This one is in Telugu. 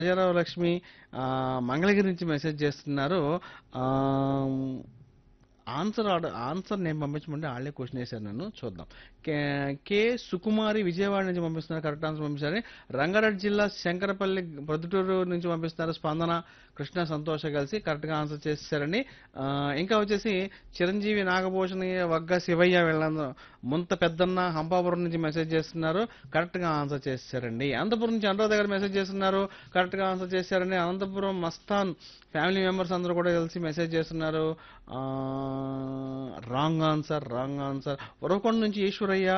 రాజారావు లక్ష్మి ఆ, మంగళగిరి నుంచి మెసేజ్ చేస్తున్నారు ఆన్సర్ ఆర్డర్ ఆన్సర్ నేను పంపించమంటే వాళ్ళే క్వశ్చన్ వేశారు నన్ను చూద్దాం కే కే సుకుమారి విజయవాడ నుంచి పంపిస్తున్నారు కరెక్ట్ ఆన్సర్ పంపించారు రంగారెడ్డి జిల్లా శంకరపల్లి ప్రొద్దుటూరు నుంచి పంపిస్తున్నారు స్పందన కృష్ణ సంతోష కలిసి కరెక్ట్గా ఆన్సర్ చేశారండి ఆ, ఇంకా వచ్చేసి చిరంజీవి నాగభూషణి వగ్గ శివయ్య వీళ్ళందరూ ముంత పెద్దన్న హంపాపురం నుంచి మెసేజ్ చేస్తున్నారు కరెక్ట్గా ఆన్సర్ చేశారండి అనంతపురం నుంచి అనురాధ గారు మెసేజ్ చేస్తున్నారు కరెక్ట్గా ఆన్సర్ చేశారండి అనంతపురం మస్తాన్ ఫ్యామిలీ మెంబర్స్ అందరూ కూడా కలిసి మెసేజ్ చేస్తున్నారు wrong answer wrong answer Uravakonda నుంచి ఈశ్వరయ్య